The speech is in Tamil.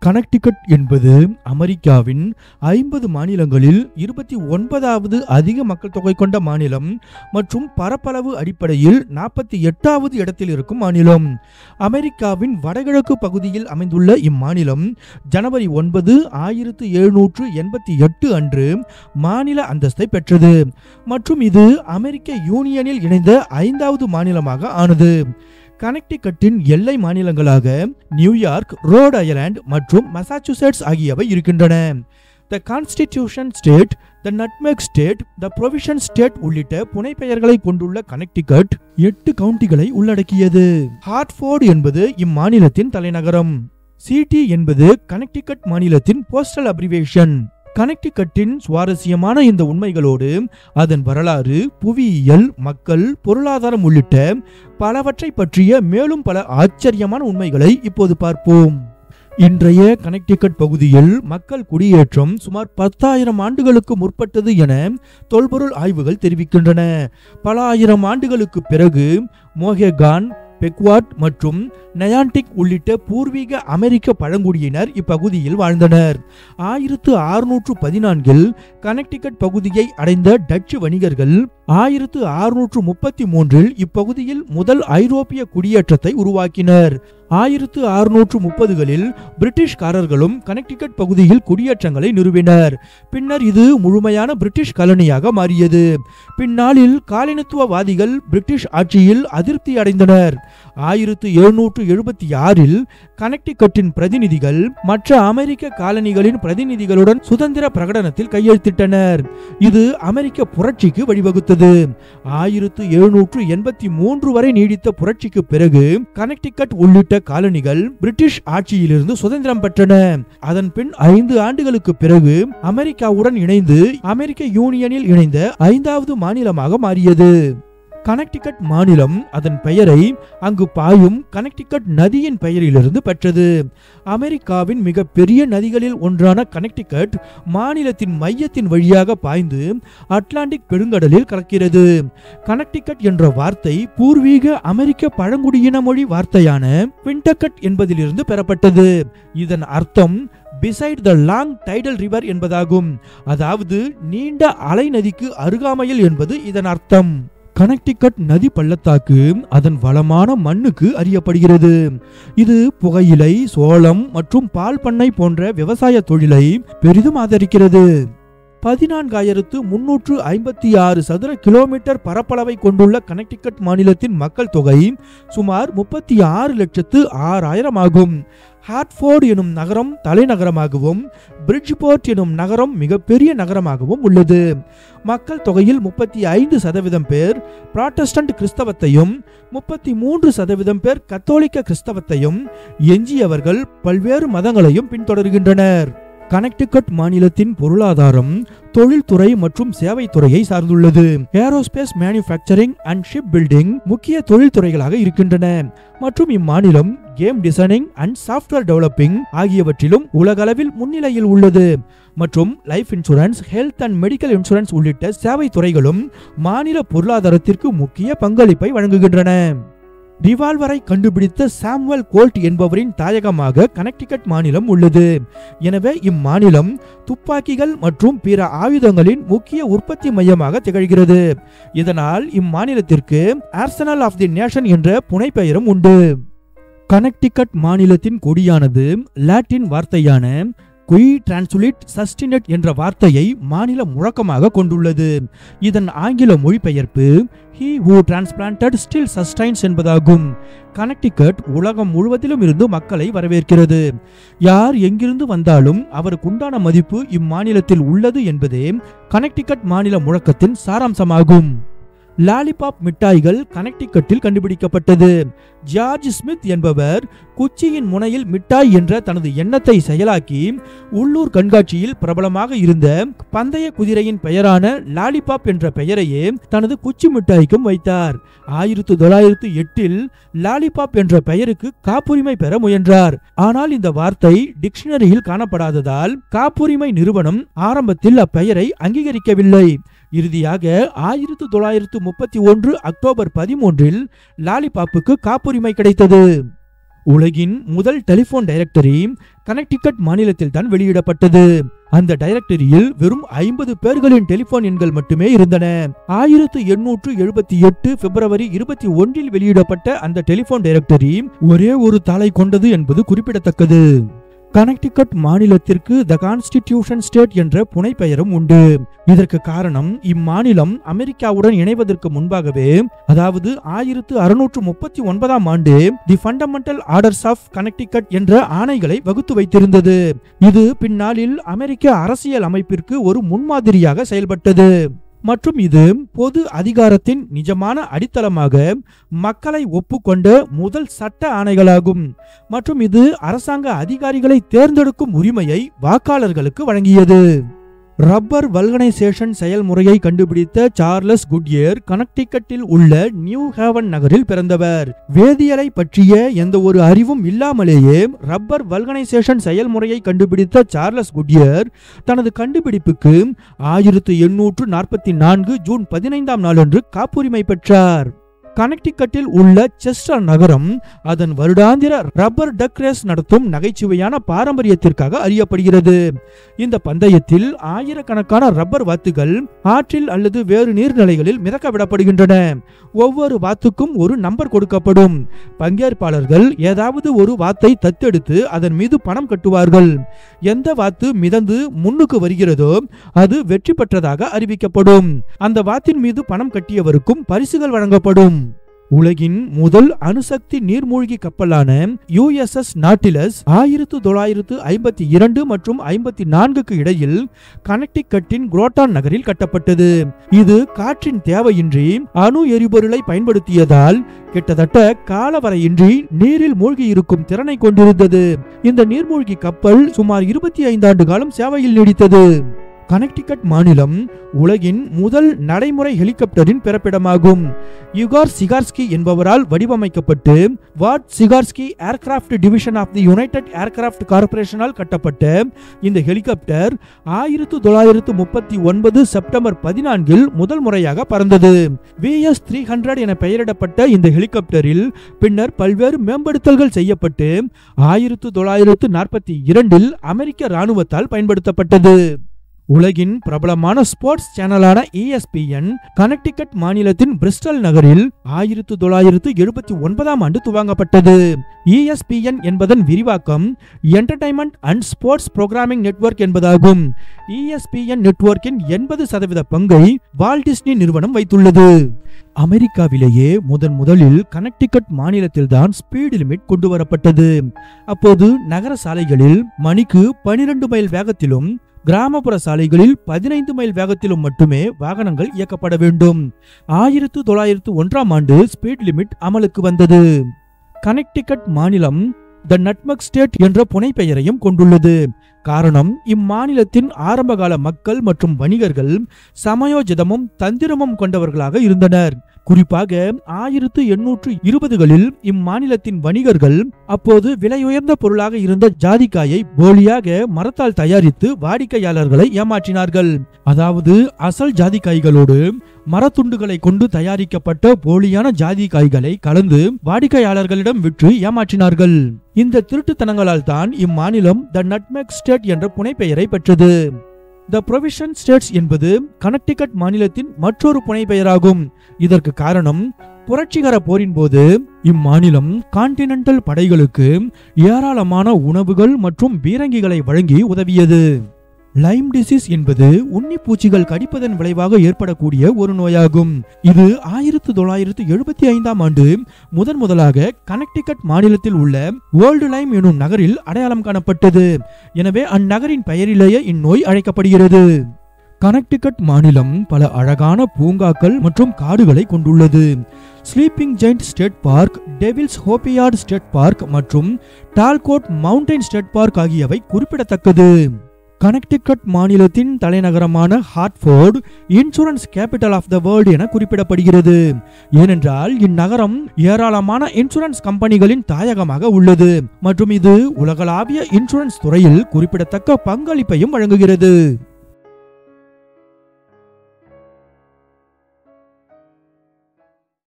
கனெக்டிகட் என்பது அமெரிக்காவின் ஐம்பது மாநிலங்களில் இருபத்தி ஒன்பதாவது அதிக மக்கள் தொகை கொண்ட மாநிலம் மற்றும் பரப்பளவு அடிப்படையில் நாற்பத்தி எட்டாவது இடத்தில் இருக்கும் மாநிலம் அமெரிக்காவின் வடகிழக்கு பகுதியில் அமைந்துள்ள இம்மாநிலம் ஜனவரி ஒன்பது ஆயிரத்து எழுநூற்று எண்பத்தி எட்டு அன்று மாநில அந்தஸ்தை பெற்றது மற்றும் இது அமெரிக்க யூனியனில் இணைந்த ஐந்தாவது மாநிலமாக ஆனது கனெக்டிகட்டின் எல்லை மாநிலங்களாக நியூயார்க் ரோட் ஐலாண்ட் மற்றும் மசாச்சுசெட்ஸ் ஆகியவை இருக்கின்றன the constitution state the nutmeg state the provision state உள்ளிட்ட புனைப்பெயர்களை கொண்டுள்ள கனெக்டிகட் எட்டு கவுண்டிகளை உள்ளடக்கியது ஹார்ட்ஃபோர்டு என்பது இம்மாநிலத்தின் தலைநகரம் சிடி என்பது கனெக்டிகட் மாநிலத்தின் போஸ்டல் அப்ரிவேஷன் கனெக்டிகட்டின் சுவாரஸ்யமான இந்த உண்மைகளோடு அதன் வரலாறு புவியியல் மக்கள் பொருளாதாரம் உள்ளிட்ட பலவற்றை பற்றிய மேலும் பல ஆச்சரியமான உண்மைகளை இப்போது பார்ப்போம் இன்றைய கனெக்டிகட் பகுதியில் மக்கள் குடியேற்றம் சுமார் பத்தாயிரம் ஆண்டுகளுக்கு முற்பட்டது என தொல்பொருள் ஆய்வுகள் தெரிவிக்கின்றன பல ஆயிரம் ஆண்டுகளுக்கு பிறகு மோகேகான் பெக்வாட் மற்றும் நயான்டிக் உள்ளிட்ட பூர்வீக அமெரிக்க பழங்குடியினர் இப்பகுதியில் வாழ்ந்தனர் ஆயிரத்து அறுநூற்று பதினான்கில் கனெக்டிகட் பகுதியை அடைந்த டச்சு வணிகர்கள் ஆயிரத்து அறுநூற்று முப்பத்தி மூன்றில் இப்பகுதியில் முதல் ஐரோப்பிய குடியேற்றத்தை உருவாக்கினர் ஆயிரத்து அறுநூற்று முப்பதுகளில் பிரிட்டிஷ்காரர்களும் கனெக்டிகட் பகுதியில் குடியேற்றங்களை நிறுவினர் பின்னர் இது முழுமையான பிரிட்டிஷ் காலனியாக மாறியது பின்னாளில் காலனித்துவவாதிகள் பிரிட்டிஷ் ஆட்சியில் அதிருப்தி அடைந்தனர் ஆயிரத்து எழுநூற்று எழுபத்தி ஆறில் கனெக்டிகட்டின் பிரதிநிதிகள் மற்ற அமெரிக்க காலனிகளின் பிரதிநிதிகளுடன் சுதந்திர பிரகடனத்தில் கையெழுத்திட்டனர் இது அமெரிக்க புரட்சிக்கு வழிவகுத்தது ஆயிரத்து எழுநூற்று எண்பத்தி மூன்று வரை நீடித்த புரட்சிக்கு பிறகு கனெக்டிகட் உள்ளிட்ட காலனிகள் பிரிட்டிஷ் ஆட்சியிலிருந்து சுதந்திரம் பெற்றன அதன் பின் ஐந்து ஆண்டுகளுக்கு பிறகு அமெரிக்காவுடன் இணைந்து அமெரிக்க யூனியனில் இணைந்த ஐந்தாவது மாநிலமாக மாறியது கனெக்டிகட் மாநிலம் அதன் பெயரை அங்கு பாயும் கனெக்டிகட் நதியின் பெயரிலிருந்து பெற்றது அமெரிக்காவின் மிக பெரிய நதிகளில் ஒன்றான கனெக்டிகட் மாநிலத்தின் மையத்தின் வழியாக பாய்ந்து அட்லாண்டிக் பெருங்கடலில் கலக்கிறது கனெக்டிகட் என்ற வார்த்தை பூர்வீக அமெரிக்க பழங்குடியின மொழி வார்த்தையான பிண்டக்கட் என்பதிலிருந்து பெறப்பட்டது இதன் அர்த்தம் beside the long tidal river என்பதாகும் அதாவது நீண்ட அலை நதிக்கு அருகாமையில் என்பது இதன் அர்த்தம் கனெக்டிகட் நதி பள்ளத்தாக்கு அதன் வளமான மண்ணுக்கு அறியப்படுகிறது இது புகையிலை சோளம் மற்றும் பால் பண்ணை போன்ற விவசாய தொழிலை பெரிதும் ஆதரிக்கிறது பதினான்காயிரத்து முன்னூற்று ஐம்பத்தி ஆறு சதுர கிலோமீட்டர் பரப்பளவை கொண்டுள்ள கனெக்டிகட் மாநிலத்தின் மக்கள் தொகை சுமார் முப்பத்தி ஆறு லட்சத்து ஆறாயிரம் ஆகும் ஹார்ட்ஃபோர்டு எனும் நகரம் தலைநகரமாகவும் பிரிட்ஜ்போர்ட் எனும் நகரம் மிகப்பெரிய நகரமாகவும் உள்ளது மக்கள் தொகையில் முப்பத்தி ஐந்து சதவீதம் பேர் புராட்டஸ்டன்ட் கிறிஸ்தவத்தையும் முப்பத்தி மூன்று சதவீதம் பேர் கத்தோலிக்க கிறிஸ்தவத்தையும் எஞ்சியவர்கள் பல்வேறு மதங்களையும் பின்தொடர்கின்றனர் கனெக்டிகட் மாநிலத்தின் பொருளாதாரம் தொழில்துறை மற்றும் சேவைத்துறையை சார்ந்துள்ளது aerospace manufacturing and ship building முக்கிய தொழில்துறைகளாக இருக்கின்றன மற்றும் இம்மாநிலம் game designing and software developing ஆகியவற்றிலும் உலகளவில் முன்னிலையில் உள்ளது மற்றும் life insurance health and medical insurance உள்ளிட்ட சேவை துறைகளும் மாநில பொருளாதாரத்திற்கு முக்கிய பங்களிப்பை வழங்குகின்றன ரிவால்வரை கண்டுபிடித்த சாமுவல் கோல்ட் என்பவரின் தாயகமாக கனெக்டிகட் மாநிலம் உள்ளது எனவே இம்மாநிலம் துப்பாக்கிகள் மற்றும் பிற ஆயுதங்களின் முக்கிய உற்பத்தி மையமாக திகழ்கிறது இதனால் இம்மாநிலத்திற்கு ஆர்சனல் ஆஃப் தி நேஷன் என்ற புனைப்பெயரும் உண்டு கனெக்டிகட் மாநிலத்தின் கொடியானது லாட்டின் வார்த்தையான குய் டிரான்சுலிட் சஸ்டினட் என்ற வார்த்தையை மாநில முழக்கமாக கொண்டுள்ளது இதன் ஆங்கில மொழிபெயர்ப்பு he who transplanted still sustains என்பதாகும் கனெக்டிகட் உலகம் முழுவதிலும் இருந்து மக்களை வரவேற்கிறது யார் எங்கிருந்து வந்தாலும் அவருக்குண்டான மதிப்பு இம்மாநிலத்தில் உள்ளது என்பதே கனெக்டிகட் மாநில முழக்கத்தின் சாராம்சமாகும் லாலிபாப் மிட்டாய்கள் கனெக்டிகட்டில் கண்டுபிடிக்கப்பட்டது ஜார்ஜ் ஸ்மித் என்பவர் குச்சியின் முனையில் மிட்டாய் என்ற தனது எண்ணத்தை செயலாக்கி உள்ளூர் கண்காட்சியில் பிரபலமாக இருந்த பந்தய குதிரையின் பெயரான லாலிபாப் என்ற பெயரையே தனது குச்சி மிட்டாய்க்கும் வைத்தார் ஆயிரத்து தொள்ளாயிரத்து எட்டில் லாலிபாப் என்ற பெயருக்கு காப்புரிமை பெற முயன்றார் ஆனால் இந்த வார்த்தை டிக்ஷனரியில் காணப்படாததால் காப்புரிமை நிறுவனம் ஆரம்பத்தில் அப்பெயரை அங்கீகரிக்கவில்லை இறுதியாக ஆயிரத்து தொள்ளாயிரத்து முப்பத்தி ஒன்று அக்டோபர் பதிமூன்றில் லாலிபாப்புக்கு காப்புரிமை கிடைத்தது உலகின் முதல் டெலிபோன் டைரக்டரி கனெக்டிகட் மாநிலத்தில் தான் வெளியிடப்பட்டது அந்த டைரக்டரியில் வெறும் ஐம்பது பேர்களின் டெலிபோன் எண்கள் மட்டுமே இருந்தன ஆயிரத்து எண்ணூற்று எழுபத்தி எட்டு பிப்ரவரி இருபத்தி ஒன்றில் வெளியிடப்பட்ட அந்த டெலிபோன் டைரக்டரி ஒரே ஒரு தாளை கொண்டது என்பது குறிப்பிடத்தக்கது கனெக்டிகட் மாநிலத்திற்கு த கான்ஸ்டிடியூஷன் ஸ்டேட் என்ற புனைப்பெயரும் உண்டு இதற்கு காரணம் இம்மாநிலம் அமெரிக்காவுடன் இணைவதற்கு முன்பாகவே அதாவது ஆயிரத்து அறுநூற்று முப்பத்தி ஒன்பதாம் ஆண்டு the fundamental orders of Connecticut என்ற ஆணைகளை வகுத்து வைத்திருந்தது இது பின்னாளில் அமெரிக்க அரசியல் அமைப்பிற்கு ஒரு முன்மாதிரியாக செயல்பட்டது மற்றும் இது பொது அதிகாரத்தின் நிஜமான அடித்தளமாக மக்களை ஒப்புக்கொண்ட முதல் சட்ட ஆணைகளாகும் மற்றும் இது அரசாங்க அதிகாரிகளை தேர்ந்தெடுக்கும் உரிமையை வாக்காளர்களுக்கு வழங்கியது ரப்பர் வல்கனைசேஷன் செயல்முறையை கண்டுபிடித்த சார்லஸ் குட்யர் கனெக்டிகட்டில் உள்ள நியூ ஹேவன் நகரில் பிறந்தவர் வேதியியலை பற்றிய எந்த ஒரு அறிவும் இல்லாமலேயே ரப்பர் வல்கனைசேஷன் செயல்முறையை கண்டுபிடித்த சார்லஸ் குட்யர் தனது கண்டுபிடிப்புக்கு ஆயிரத்து எண்ணூற்று நாற்பத்தி நான்கு ஜூன் பதினைந்தாம் நாளன்று காப்புரிமை பெற்றார் கனெக்டிகட்டில் உள்ள செஸ்டர் நகரம் அதன் வருடாந்திர ரப்பர் டக் ரேஸ் நடத்தும் நகைச்சுவையான பாரம்பரியத்திற்காக அறியப்படுகிறது இந்த பந்தயத்தில் ஆயிரக்கணக்கான ரப்பர் வாத்துகள் ஆற்றில் அல்லது வேறு நீர்நிலைகளில் மிதக்க விடப்படுகின்றன ஒவ்வொரு வாத்துக்கும் ஒரு நம்பர் கொடுக்கப்படும் பங்கேற்பாளர்கள் ஏதாவது ஒரு வாத்தை தத்தெடுத்து அதன் மீது பணம் கட்டுவார்கள் எந்த வாத்து மிதந்து முன்னுக்கு வருகிறதோ அது வெற்றி பெற்றதாக அறிவிக்கப்படும் அந்த வாத்தின் மீது பணம் கட்டியவருக்கும் பரிசுகள் வழங்கப்படும் உலகின் முதல் அணுசக்தி நீர்மூழ்கி கப்பலான யுஎஸ்எஸ் நாட்டிலஸ் ஆயிரத்து தொள்ளாயிரத்து ஐம்பத்தி இரண்டு மற்றும் ஐம்பத்தி நான்குக்கு இடையில் கனெக்டிகட்டின் குரோட்டான் நகரில் கட்டப்பட்டது இது காற்றின் தேவையின்றி அணு எரிபொருளை பயன்படுத்தியதால் கிட்டத்தட்ட காலவரையின்றி நீரில் மூழ்கி இருக்கும் திறனை கொண்டிருந்தது இந்த நீர்மூழ்கி கப்பல் சுமார் இருபத்தி ஐந்து ஆண்டு காலம் சேவையில் நீடித்தது கனெக்டிகட் மாநிலம் உலகின் முதல் நடைமுறை ஹெலிகாப்டரின் பிறப்பிடமாகும் யுகார் சிகார்ஸ்கி என்பவரால் வடிவமைக்கப்பட்டு Vought Sikorsky aircraft division of the united aircraft கார்ப்பரேஷனால் கட்டப்பட்ட இந்த ஹெலிகாப்டர் ஆயிரத்து தொள்ளாயிரத்து முப்பத்தி ஒன்பது செப்டம்பர் பதினான்கில் முதல் முறையாக பறந்தது விஎஸ் த்ரீ ஹண்ட்ரட் என பெயரிடப்பட்ட இந்த ஹெலிகாப்டரில் பின்னர் பல்வேறு மேம்படுத்தல்கள் செய்யப்பட்டு ஆயிரத்து தொள்ளாயிரத்து நாற்பத்தி இரண்டில் அமெரிக்க இராணுவத்தால் பயன்படுத்தப்பட்டது உலகின் பிரபலமான ஸ்போர்ட்ஸ் சேனலான ESPN கனெக்டிகட் மாநிலத்தின் பிரிஸ்டல் நகரில் ஆயிரத்து தொள்ளாயிரத்து எழுபத்தி ஒன்பதாம் ஆண்டு துவங்கப்பட்டது ESPN என்பதன் விரிவாக்கம் entertainment and sports programming network என்பதாகும் ESPN நெட்வொர்க்கின் எண்பது சதவீத பங்கை வால் டிஸ்னி நிறுவனம் வைத்துள்ளது அமெரிக்காவிலேயே முதன் முதலில் கனெக்டிகட் மாநிலத்தில்தான் ஸ்பீடு லிமிட் கொண்டு வரப்பட்டது அப்போது நகர சாலைகளில் மணிக்கு பனிரெண்டு மைல் வேகத்திலும் கிராமப்புற சாலைகளில் பதினைந்து மைல் வேகத்திலும் மட்டுமே வாகனங்கள் இயக்கப்பட வேண்டும் ஆயிரத்து தொள்ளாயிரத்து ஒன்றாம் ஆண்டு ஸ்பீட் லிமிட் அமலுக்கு வந்தது கனெக்டிகட் மாநிலம் த நட்மக் ஸ்டேட் என்ற புனைப்பெயரையும் கொண்டுள்ளது காரணம் இம்மாநிலத்தின் ஆரம்பகால மக்கள் மற்றும் வணிகர்கள் சமயோஜிதமும் தந்திரமும் கொண்டவர்களாக இருந்தனர் குறிப்பாக ஆயிரத்து எண்ணூற்று இருபதுகளில் இம்மாநிலத்தின் வணிகர்கள் அப்போது விலையுயர்ந்த பொருளாக இருந்த ஜாதிக்காயை போலியாக மரத்தால் தயாரித்து வாடிக்கையாளர்களை ஏமாற்றினார்கள் அதாவது அசல் ஜாதிக்காய்களோடு மரத்துண்டுகளை கொண்டு தயாரிக்கப்பட்ட போலியான ஜாதிக்காய்களை கலந்து வாடிக்கையாளர்களிடம் விற்று ஏமாற்றினார்கள் இந்த திருட்டுத்தனங்களால் தான் இம்மாநிலம் த நட்மெக் ஸ்டேட் என்ற புனைப்பெயரை பெற்றது த ப்ரொவிஷன் ஸ்டேட்ஸ் என்பது கனெக்டிகட் மாநிலத்தின் மற்றொரு புனைப்பெயராகும் இதற்கு காரணம் புரட்சிகர போரின் போது இம்மாநிலம் கான்டினென்டல் படைகளுக்கு ஏராளமான உணவுகள் மற்றும் பீரங்கிகளை வழங்கி உதவியது லைம் டிசீஸ் என்பது உன்னிப்பூச்சிகள் கடிப்பதன் விளைவாக ஏற்படக்கூடிய ஒரு நோயாகும் இது ஆயிரத்து தொள்ளாயிரத்து எழுபத்தி ஐந்தாம் ஆண்டு முதன் முதலாக கனெக்டிகட் மாநிலத்தில் உள்ள வேர்ல்டு லைம் எனும் நகரில் அடையாளம் காணப்பட்டது எனவே அந்நகரின் பெயரிலேயே இந்நோய் அழைக்கப்படுகிறது கனெக்டிகட் மாநிலம் பல அழகான பூங்காக்கள் மற்றும் காடுகளை கொண்டுள்ளது sleeping giant state park devil's hopyard state park மற்றும் டால்கோட் மவுண்டைன் ஸ்டேட் பார்க் ஆகியவை குறிப்பிடத்தக்கது கனெக்டிகட் மாநிலத்தின் தலைநகரமான Hartford insurance capital of the world என குறிப்பிடப்படுகிறது ஏனென்றால் இந்நகரம் ஏராளமான இன்சூரன்ஸ் கம்பெனிகளின் தாயகமாக உள்ளது மற்றும் இது உலகளாவிய இன்சூரன்ஸ் துறையில் குறிப்பிடத்தக்க பங்களிப்பையும் வழங்குகிறது